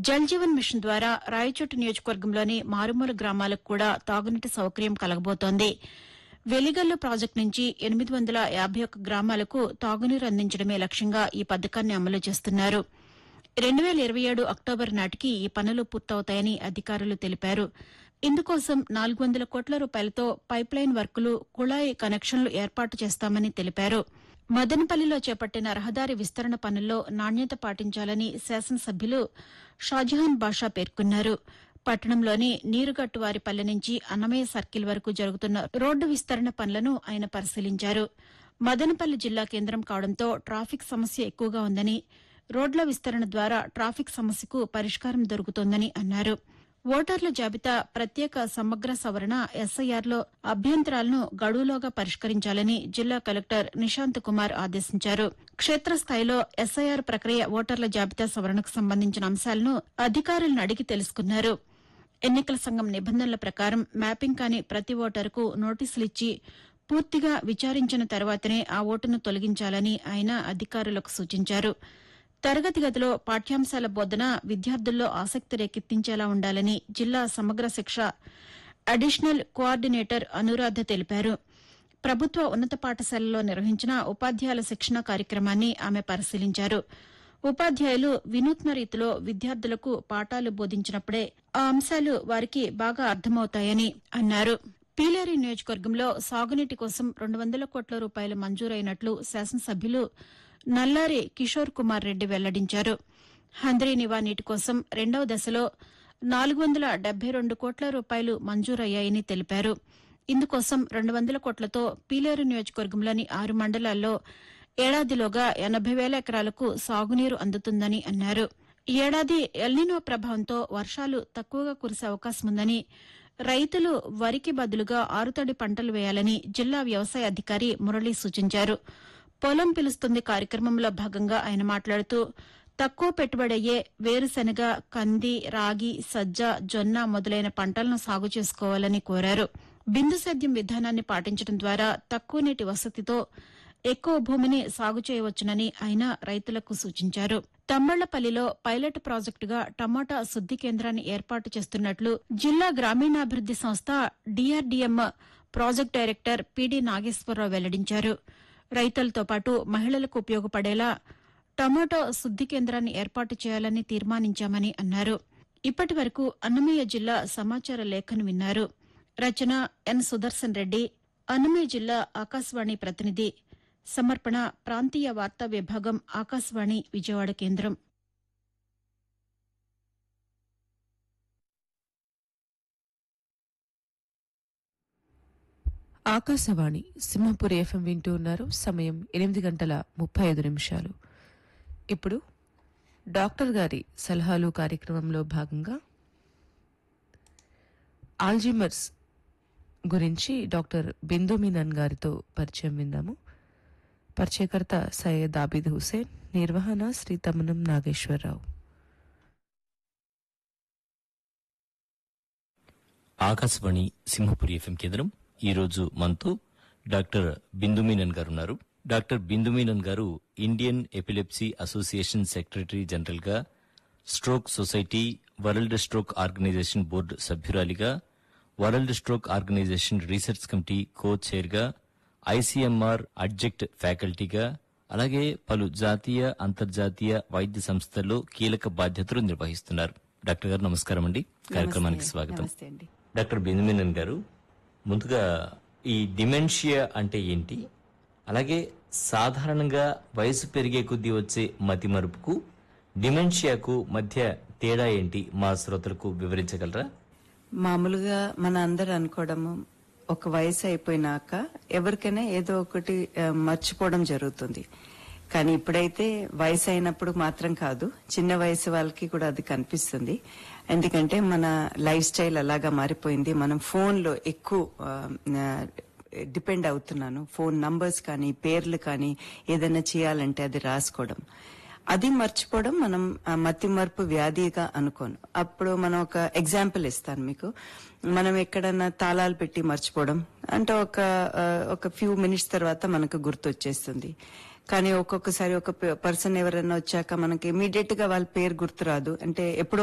Jal Jeevan machine ద్వారా రాయచోటి నియోజకవర్గంలోని మారుమూల గ్రామాలకు కూడా తాగునీటి సౌకర్యం కలగబోతోంది వెలిగల్లు ప్రాజెక్టు నుంచి ఎనిమిది వందల యాభై ఒక్క గ్రామాలకు తాగునీరు అందించడమే లక్ష్యంగా ఈ పథకాన్ని అమలు చేస్తున్నారు రెండు వేల ఇరవై ఏడు అక్టోబర్ నాటికి ఈ పనులు పూర్తవుతాయని అధికారులు తెలిపారు ఇందుకోసం నాలుగు వందల కోట్ల రూపాయలతో పైప్లైన్ వర్కులు కుళాయి కనెక్షన్లు ఏర్పాటు చేస్తామని తెలిపారు మదనపల్లిలో చేపట్టిన రహదారి విస్తరణ పనుల్లో నాణ్యత పాటించాలని శాసనసభ్యులు షాజహాన్ బాషా పేర్కొన్నారు పట్టణంలోని నీరుగట్టువారిపల్లె నుంచి అన్నమయ్య సర్కిల్ వరకు జరుగుతున్న రోడ్డు విస్తరణ పనులను ఆయన పరిశీలించారు మదనపల్లి జిల్లా కేంద్రం కావడంతో ట్రాఫిక్ సమస్య ఎక్కువగా ఉందని రోడ్ల విస్తరణ ద్వారా ట్రాఫిక్ సమస్యకు పరిష్కారం దొరుకుతోందని అన్నారు ఓటర్ల జాబితా ప్రత్యేక సమగ్ర సవరణ ఎస్ఐఆర్లో అభ్యంతరాలను గడువులోగా పరిష్కరించాలని జిల్లా కలెక్టర్ నిశాంత్ కుమార్ ఆదేశించారు క్షేత్రస్థాయిలో ఎస్ఐఆర్ ప్రక్రియ ఓటర్ల జాబితా సవరణకు సంబంధించిన అంశాలను అధికారులను అడిగి తెలుసుకున్నారు ఎన్నికల సంఘం నిబంధనల ప్రకారం మ్యాపింగ్ కాని ప్రతి ఓటరుకు నోటీసులు ఇచ్చి పూర్తిగా విచారించిన తర్వాతనే ఆ ఓటును తొలగించాలని ఆయన అధికారులకు సూచించారు తరగతి గదిలో పాఠ్యాంశాల బోధన విద్యార్థుల్లో ఆసక్తి రేకెత్తించేలా ఉండాలని జిల్లా సమగ్ర శిక్ష అడిషనల్ కోఆర్డినేటర్ అనురాధ తెలిపారు ప్రభుత్వ ఉన్నత పాఠశాలలో నిర్వహించిన ఉపాధ్యాయుల శిక్షణ కార్యక్రమాన్ని ఆమె పరిశీలించారు ఉపాధ్యాయులు వినూత్న రీతిలో విద్యార్థులకు పాఠాలు బోధించినప్పుడే ఆ అంశాలు వారికి బాగా అర్థమవుతాయని అన్నారు పీలేరు నియోజకవర్గంలో సాగునీటి కోసం రెండు వందల కోట్ల రూపాయలు మంజూరైనట్లు శాసనసభ్యులు నల్లారి కిషోర్ కుమార్ రెడ్డి వెల్లడించారు హంద్రీ నివా నీటి కోసం రెండవ దశలో నాలుగు వందల డెబ్బై రెండు కోట్ల రూపాయలు మంజూరయ్యాయని తెలిపారు ఇందుకోసం రెండు వందల కోట్లతో పీలేరు నియోజకవర్గంలోని ఆరు మండలాల్లో ఏడాదిలోగా ఎనబై వేల ఎకరాలకు సాగునీరు అందుతుందని అన్నారు ఈ ఏడాది ఎల్నినో ప్రభావంతో వర్షాలు తక్కువగా కురిసే అవకాశం ఉందని రైతులు వరికి బదులుగా ఆరుతడి పంటలు వేయాలని జిల్లా వ్యవసాయ అధికారి మురళి సూచించారు పొలం పిలుస్తుంది కార్యక్రమంలో భాగంగా ఆయన మాట్లాడుతూ తక్కువ పెట్టుబడి అయ్యే వేరుశెనగ కంది రాగి సజ్జ జొన్న మొదలైన పంటలను సాగు చేసుకోవాలని కోరారు బిందు సేద్యం విధానాన్ని పాటించడం ద్వారా తక్కువ నీటి వసతితో ఎక్కువ భూమిని సాగు చేయవచ్చునని ఆయన రైతులకు సూచించారు తమ్మళ్లపల్లిలో పైలట్ ప్రాజెక్టుగా టమాటా శుద్ది కేంద్రాన్ని ఏర్పాటు చేస్తున్నట్లు జిల్లా గ్రామీణాభివృద్ది సంస్థ DRDM project director PD Nageswara Rao వెల్లడించారు రైతులతో పాటు మహిళలకు ఉపయోగపడేలా టమాటో శుద్ది కేంద్రాన్ని ఏర్పాటు చేయాలని తీర్మానించామని అన్నారు ఇప్పటి వరకు అన్నమయ్య జిల్లా సమాచార లేఖను విన్నారు రచన ఎన్ సుదర్శన్ రెడ్డి అన్నమయ్య జిల్లా ఆకాశవాణి ప్రతినిధి సమర్పణ ప్రాంతీయ వార్తా విభాగం ఆకాశవాణి విజయవాడ కేంద్రం ఆకాశవాణి సింహపురి ఎఫ్ఎం వింటూ ఉన్నారు సమయం ఎనిమిది గంటల ముప్పై ఐదు నిమిషాలు ఇప్పుడు డాక్టర్ గారి సలహాలు కార్యక్రమంలో భాగంగా ఆల్జీమర్స్ గురించి డాక్టర్ బిందు మీనన్ గారితో పరిచయం విందాము పరిచయకర్త సయ్యద్ ఆబిద్ హుసేన్ నిర్వహణ శ్రీ తమనం నాగేశ్వరరావు ఆకాశవాణి సింహపురి ఎఫ్ఎం కేంద్రం ఈ రోజు మనతో డాక్టర్ బిందు మీనన్ గారు ఉన్నారు డాక్టర్ బిందు మీనన్ గారు Indian epilepsy association secretary general గా stroke society world stroke organisation board సభ్యురాలిగా world stroke organisation research committee co chair గా ఐసీఎంఆర్ అడ్జెక్ట్ ఫ్యాకల్టీగా అలాగే పలు జాతీయ అంతర్జాతీయ వైద్య సంస్థల్లో కీలక బాధ్యతలు నిర్వహిస్తున్నారు డాక్టర్ గారు నమస్కారం అండి కార్యక్రమానికి స్వాగతం నమస్తే అండి డాక్టర్ బెంజమిన్ గారు ముందుగా ఈ డిమెన్షియా అంటే ఏంటి అలాగే సాధారణంగా వయసు పెరిగే కొద్దీ వచ్చే మతి మరుపుకు డిమెన్షియాకు మధ్య తేడా ఏంటి మా శ్రోతలకు వివరించగలరా మామూలుగా మన అందరు అనుకోవడము ఒక వయసు అయిపోయినాక ఎవరికైనా ఏదో ఒకటి ఆ, మర్చిపోవడం జరుగుతుంది కానీ ఇప్పుడైతే వయసు అయినప్పుడు మాత్రం కాదు చిన్న వయసు వాళ్ళకి కూడా అది కనిపిస్తుంది ఎందుకంటే మన లైఫ్ స్టైల్ అలాగా మారిపోయింది మనం ఫోన్ లో ఎక్కువ ఆ, ఆ, డిపెండ్ అవుతున్నాను ఫోన్ నంబర్స్ కానీ పేర్లు కానీ ఏదైనా చేయాలంటే అది రాసుకోవడం అది మర్చిపోవడం మనం ఆ, మతి మరుపు వ్యాధిగా అనుకోను అప్పుడు మనం ఒక ఎగ్జాంపుల్ ఇస్తాను మీకు మనం ఎక్కడన్నా తాళాలు పెట్టి మర్చిపోవడం అంటే ఒక ఆ, ఒక ఫ్యూ మినిట్స్ తర్వాత మనకు గుర్తొచ్చేస్తుంది కానీ ఒక్కొక్కసారి ఒక పర్సన్ ఎవరైనా వచ్చాక మనకి ఇమీడియట్ గా వాళ్ళ పేరు గుర్తురాదు అంటే ఎప్పుడో